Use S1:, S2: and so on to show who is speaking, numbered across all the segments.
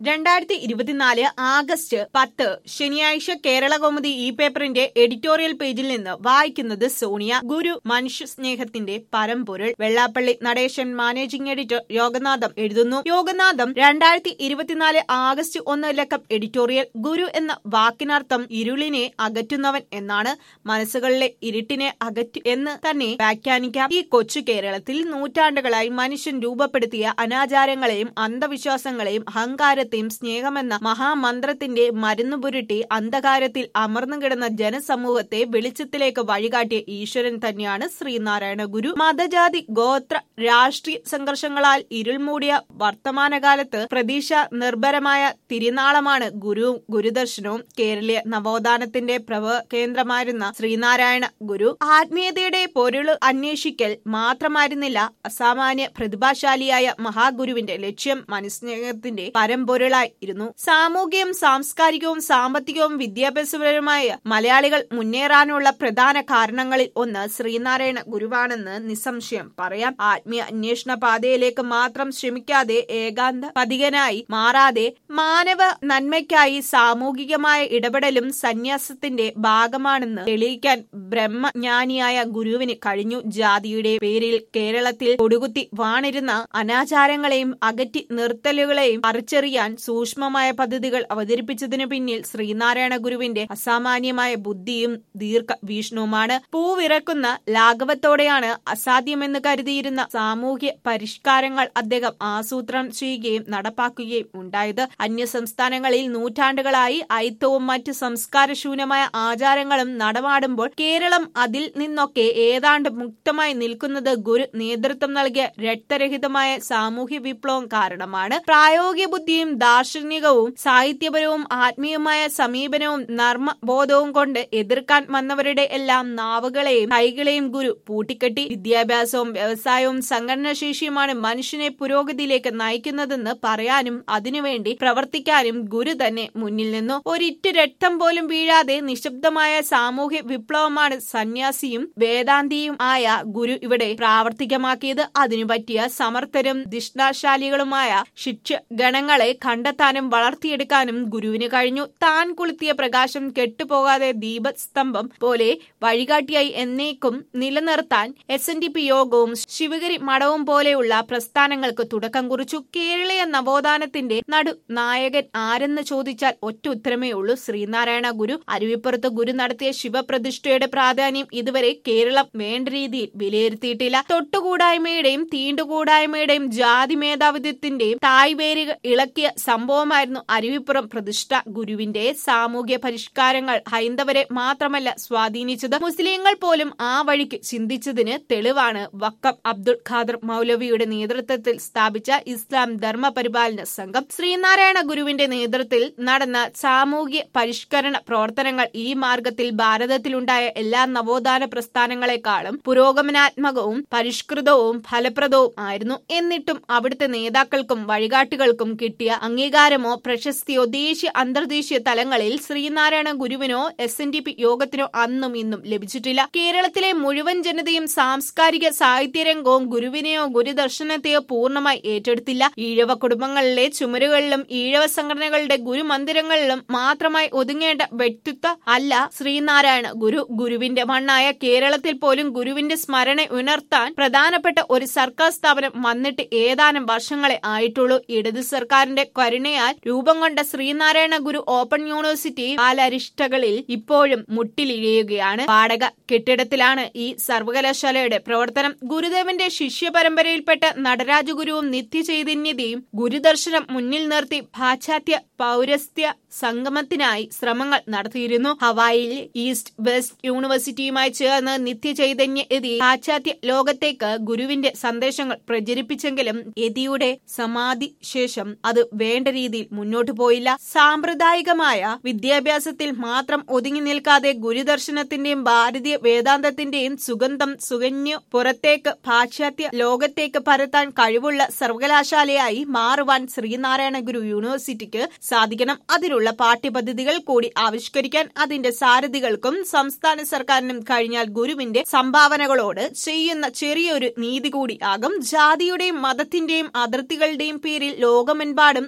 S1: രണ്ടായിരത്തി ഇരുപത്തിനാല് ആഗസ്റ്റ് പത്ത് ശനിയാഴ്ച കേരള കൗമുദി ഈ പേപ്പറിന്റെ എഡിറ്റോറിയൽ പേജിൽ നിന്ന് വായിക്കുന്നത് സോണിയ ഗുരു മനുഷ്യ സ്നേഹത്തിന്റെ പരമ്പൊരുൾ വെള്ളാപ്പള്ളി നടേശൻ മാനേജിംഗ് എഡിറ്റർ യോഗനാഥം എഴുതുന്നു യോഗനാഥം രണ്ടായിരത്തി ഇരുപത്തിനാല് ആഗസ്റ്റ് ഒന്ന് ലക്കം എഡിറ്റോറിയൽ ഗുരു എന്ന വാക്കിനർത്ഥം ഇരുളിനെ അകറ്റുന്നവൻ എന്നാണ് മനസ്സുകളിലെ ഇരുട്ടിനെ അകറ്റു എന്ന് തന്നെ വ്യാഖ്യാനിക്കാം ഈ കൊച്ചു കേരളത്തിൽ നൂറ്റാണ്ടുകളായി മനുഷ്യൻ രൂപപ്പെടുത്തിയ അനാചാരങ്ങളെയും അന്ധവിശ്വാസങ്ങളെയും അഹങ്കാരത്തെയും സ്നേഹമെന്ന മഹാമന്ത്രത്തിന്റെ മരുന്നു പുരുട്ടി അന്ധകാരത്തിൽ അമർന്നു കിടന്ന ജനസമൂഹത്തെ വെളിച്ചത്തിലേക്ക് വഴികാട്ടിയ ഈശ്വരൻ തന്നെയാണ് ശ്രീനാരായണ ഗുരു മതജാതി ഗോത്ര രാഷ്ട്രീയ സംഘർഷങ്ങളാൽ ഇരുൾമൂടിയ വർത്തമാനകാലത്ത് പ്രതീക്ഷ നിർഭരമായ തിരുനാളമാണ് ഗുരുവും ഗുരുദർശനവും കേരളീയ നവോത്ഥാനത്തിന്റെ പ്രഭ കേന്ദ്രമായിരുന്ന ശ്രീനാരായണ ഗുരു ആത്മീയതയുടെ പൊരുള് അന്വേഷിക്കൽ മാത്രമായിരുന്നില്ല അസാമാന്യ പ്രതിഭാശാലിയായ മഹാഗുരുവിന്റെ ലക്ഷ്യം മനസ്നേഹത്തിന്റെ പരമ്പൊരുളായി ഇരുന്നു സാമൂഹികവും സാംസ്കാരികവും സാമ്പത്തികവും വിദ്യാഭ്യാസപരമായ മലയാളികൾ മുന്നേറാനുള്ള പ്രധാന കാരണങ്ങളിൽ ഒന്ന് ശ്രീനാരായണ ഗുരുവാണെന്ന് നിസ്സംശയം പറയാം ആത്മീയ അന്വേഷണ പാതയിലേക്ക് മാത്രം ശ്രമിക്കാതെ ഏകാന്ത പതികനായി മാറാതെ മാനവ നന്മയ്ക്കായി സാമൂഹികമായ ഇടപെടലും സന്യാസത്തിന്റെ ഭാഗമാണെന്ന് തെളിയിക്കാൻ ബ്രഹ്മജ്ഞാനിയായ ഗുരുവിന് കഴിഞ്ഞു ജാതിയുടെ പേരിൽ കേരളത്തിൽ കൊടുകുത്തി വാണിരുന്ന അനാചാരങ്ങളെയും അകറ്റി നിർത്തലുകളെയും പറിച്ചെറിയാൻ സൂക്ഷ്മമായ പദ്ധതികൾ അവതരിപ്പിച്ചതിനു പിന്നിൽ ശ്രീനാരായണ ഗുരുവിന്റെ അസാമാന്യമായ ബുദ്ധിയും ദീർഘ വീക്ഷണവുമാണ് പൂവിറക്കുന്ന ലാഘവത്തോടെയാണ് അസാധ്യമെന്ന് കരുതിയിരുന്ന സാമൂഹ്യ പരിഷ്കാരങ്ങൾ അദ്ദേഹം ആസൂത്രണം ചെയ്യുകയും നടപ്പാക്കുകയും ഉണ്ടായത് അന്യ സംസ്ഥാനങ്ങളിൽ നൂറ്റാണ്ടുകളായി ഐത്തവും മറ്റ് സംസ്കാരശൂന്യമായ ആചാരങ്ങളും നടമാടുമ്പോൾ കേരളം അതിൽ നിന്നൊക്കെ ഏതാണ്ട് മുക്തമായി നിൽക്കുന്നത് ഗുരു നേതൃത്വം നൽകിയ രക്തരഹിതമായ സാമൂഹ്യ വിപ്ലവം കാരണമാണ് പ്രായോഗിക ബുദ്ധിയും ദാർശനികവും സാഹിത്യപരവും ആത്മീയമായ സമീപനവും നർമ്മബോധവും കൊണ്ട് എതിർക്കാൻ വന്നവരുടെ എല്ലാം നാവുകളെയും കൈകളെയും ഗുരു പൂട്ടിക്കെട്ടി വിദ്യാഭ്യാസവും വ്യവസായവും സംഘടനാശേഷിയുമാണ് മനുഷ്യനെ പുരോഗതിയിലേക്ക് നയിക്കുന്നതെന്ന് പറയാനും അതിനുവേണ്ടി പ്രവർത്തിക്കാനും ഗുരു തന്നെ മുന്നിൽ നിന്നു ഒരിറ്റു രക്തം പോലും വീഴാതെ നിശബ്ദമായ സാമൂഹ്യ വിപ്ലവമാണ് സന്യാസിയും വേദാന്തിയും ആയ ഗുരു ഇവിടെ പ്രാവർത്തികമാക്കിയത് അതിനു പറ്റിയ സമർത്ഥരും ദിഷ്ണാശാലികളുമായ ശിക്ഷ ഗണങ്ങളെ കണ്ടെത്താനും വളർത്തിയെടുക്കാനും ഗുരുവിന് കഴിഞ്ഞു താൻ കൊളുത്തിയ പ്രകാശം കെട്ടുപോകാതെ ദീപസ്തംഭം പോലെ വഴികാട്ടിയായി എന്നേക്കും നിലനിർത്താൻ എസ് എൻ ഡി പി യോഗവും ശിവഗിരി മഠവും പോലെയുള്ള പ്രസ്ഥാനങ്ങൾക്ക് തുടക്കം കുറിച്ചു കേരളീയ നവോത്ഥാനത്തിന്റെ നടു നായകൻ ആരെന്ന് ചോദിച്ചാൽ ഒറ്റ ഉത്തരമേ ഉള്ളൂ ശ്രീനാരായണ ഗുരു അരുവിപ്പുറത്ത് ഗുരു നടത്തിയ ശിവപ്രതിഷ്ഠയുടെ പ്രാധാന്യം ഇതുവരെ കേരളം വേണ്ട രീതിയിൽ വിലയിരുത്തിയിട്ടില്ല തൊട്ടുകൂടായ്മയുടെയും തീണ്ടുകൂടായ്മയുടെയും ജാതി മേധാവിത്വത്തിന്റെയും തായ്വേരുകൾ ഇളക്കിയ സംഭവമായിരുന്നു അരുവിപ്പുറം പ്രതിഷ്ഠ ഗുരുവിന്റെ സാമൂഹ്യ പരിഷ്കാരങ്ങൾ ഹൈന്ദവരെ മാത്രമല്ല സ്വാധീനിച്ചത് മുസ്ലിങ്ങൾ പോലും ആ വഴിക്ക് ചിന്തിച്ചതിന് തെളിവാണ് വക്കം അബ്ദുൾ ഖാദർ മൗലവിയുടെ നേതൃത്വത്തിൽ സ്ഥാപിച്ച ഇസ്ലാം ധർമ്മ പരിപാലന സംഘം ശ്രീനാരായണ ഗുരുവിന്റെ നേതൃത്വത്തിൽ നടന്ന സാമൂഹ്യ പരിഷ്കരണ പ്രവർത്തനങ്ങൾ ഈ മാർഗത്തിൽ ഭാരതത്തിലുണ്ടായ എല്ലാ നവോത്ഥാന പ്രസ്ഥാനങ്ങളെക്കാളും പുരോഗമനാത്മകവും പരിഷ്കൃതവും ഫലപ്രദവും ആയിരുന്നു എന്നിട്ടും അവിടുത്തെ നേതാക്കൾക്കും വഴികാട്ടികൾക്കും കിട്ടിയ അംഗീകാരമോ പ്രശസ്തിയോ ദേശീയ അന്തർദേശീയ തലങ്ങളിൽ ശ്രീനാരായണ ഗുരുവിനോ എസ് എൻ ഡി പി യോഗത്തിനോ അന്നും ഇന്നും ലഭിച്ചിട്ടില്ല കേരളത്തിലെ മുഴുവൻ ജനതയും സാംസ്കാരിക സാഹിത്യരംഗവും ഗുരുവിനെയോ ഗുരുദർശനത്തെയോ പൂർണ്ണമായി ഏറ്റെടുത്തില്ല ഈഴവ കുടുംബങ്ങളിലെ ചുമരുകളിലും ഈഴവ സംഘടനകളുടെ ഗുരുമന്ദിരങ്ങളിലും മാത്രമായി ഒതുങ്ങേണ്ട വ്യക്തിത്വ അല്ല ശ്രീനാരായണ ഗുരു ഗുരുവിന്റെ മണ്ണായ കേരളത്തിൽ പോലും ഗുരുവിന്റെ സ്മരണ ഉണർത്താൻ പ്രധാനപ്പെട്ട ഒരു സർക്കാർ സ്ഥാപനം വന്നിട്ട് ഏതാനും വർഷങ്ങളെ ആയിട്ടുള്ളൂ ഇടത് സർക്കാരിന്റെ കരുണയാൽ രൂപം കൊണ്ട ശ്രീനാരായണ ഗുരു ഓപ്പൺ യൂണിവേഴ്സിറ്റി കാലരിഷ്ടകളിൽ ഇപ്പോഴും മുട്ടിലിഴയുകയാണ് വാടക കെട്ടിടത്തിലാണ് ഈ സർവകലാശാലയുടെ പ്രവർത്തനം ഗുരുദേവന്റെ ശിഷ്യ പരമ്പരയിൽപ്പെട്ട നടരാജഗുരുവും നിത്യചൈതന്യതയും ഗുരുദർശനം മുന്നിൽ നിർത്തി പാശ്ചാത്യ പൗരസ്ത്യ സംഗമത്തിനായി ശ്രമങ്ങൾ നടത്തിയിരുന്നു ഹവായിൽ ഈസ്റ്റ് വെസ്റ്റ് യൂണിവേഴ്സിറ്റിയുമായി ചേർന്ന് നിത്യചൈതന്യ യതി പാശ്ചാത്യ ലോകത്തേക്ക് ഗുരുവിന്റെ സന്ദേശങ്ങൾ പ്രചരിപ്പിച്ചെങ്കിലും യതിയുടെ സമാധി ശേഷം അത് വേണ്ട രീതിയിൽ മുന്നോട്ടു പോയില്ല സാമ്പ്രദായികമായ വിദ്യാഭ്യാസത്തിൽ മാത്രം ഒതുങ്ങി നിൽക്കാതെ ഗുരുദർശനത്തിന്റെയും ഭാരതീയ വേദാന്തത്തിന്റെയും സുഗന്ധം സുഗന്യു പുറത്തേക്ക് പാശ്ചാത്യ ലോകത്തേക്ക് പരത്താൻ കഴിവുള്ള സർവകലാശാലയായി മാറുവാൻ ശ്രീനാരായണ ഗുരു യൂണിവേഴ്സിറ്റിക്ക് സാധിക്കണം അതിനുള്ള പാഠ്യപദ്ധതികൾ കൂടി ആവിഷ്കരിക്കാൻ അതിന്റെ സാരഥികൾക്കും സംസ്ഥാന സർക്കാരിനും കഴിഞ്ഞാൽ ഗുരുവിന്റെ സംഭാവനകളോട് ചെയ്യുന്ന ചെറിയൊരു നീതി കൂടി ആകും ജാതിയുടെയും മതത്തിന്റെയും അതിർത്തികളുടെയും പേരിൽ ലോകമെമ്പാടും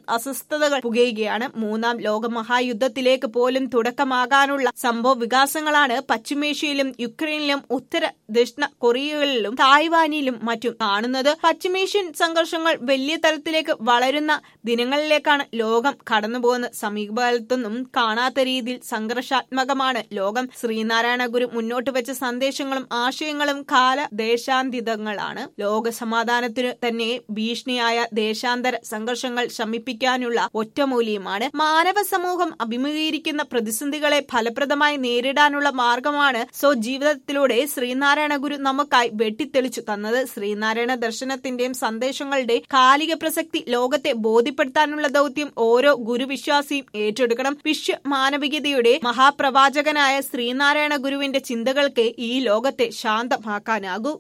S1: അസ്വസ്ഥതകൾ പുകയുകയാണ് മൂന്നാം ലോകമഹായുദ്ധത്തിലേക്ക് പോലും തുടക്കമാകാനുള്ള സംഭവ വികാസങ്ങളാണ് പശ്ചിമേഷ്യയിലും യുക്രൈനിലും ഉത്തര ദക്ഷിണ കൊറിയകളിലും തായ്വാനിലും മറ്റും കാണുന്നത് പശ്ചിമേഷ്യൻ സംഘർഷങ്ങൾ വലിയ തലത്തിലേക്ക് വളരുന്ന ദിനങ്ങളിലേക്കാണ് ലോകം കടന്നുപോകുന്നത് സമീപകാലത്തൊന്നും കാണാത്ത രീതിയിൽ സംഘർഷാത്മകമാണ് ലോകം ശ്രീനാരായണ ഗുരു മുന്നോട്ട് വെച്ച സന്ദേശങ്ങളും ആശയങ്ങളും കാല ദേശാന്തിതങ്ങളാണ് ലോക സമാധാനത്തിനു തന്നെ ഭീഷണിയായ ദേശാന്തര സംഘർഷങ്ങൾ ശമിപ്പിക്കാനുള്ള ഒറ്റമൂല്യമാണ് മാനവ സമൂഹം അഭിമുഖീകരിക്കുന്ന പ്രതിസന്ധികളെ ഫലപ്രദമായി നേരിടാനുള്ള മാർഗമാണ് സ്വജീവിതത്തിലൂടെ ശ്രീനാരായണ ഗുരു നമുക്കായി വെട്ടിത്തെളിച്ചു തന്നത് ശ്രീനാരായണ ദർശനത്തിന്റെയും സന്ദേശങ്ങളുടെ കാലിക പ്രസക്തി ലോകത്തെ ബോധ്യപ്പെടുത്താനുള്ള ദൗത്യം ഓരോ ഗുരുവിശ്വാസിയും ഏറ്റെടുക്കണം വിശ്വ മാനവികതയുടെ മഹാപ്രവാചകനായ ശ്രീനാരായണ ഗുരുവിന്റെ ചിന്തകൾക്ക് ഈ ലോകത്തെ ശാന്തമാക്കാനാകൂ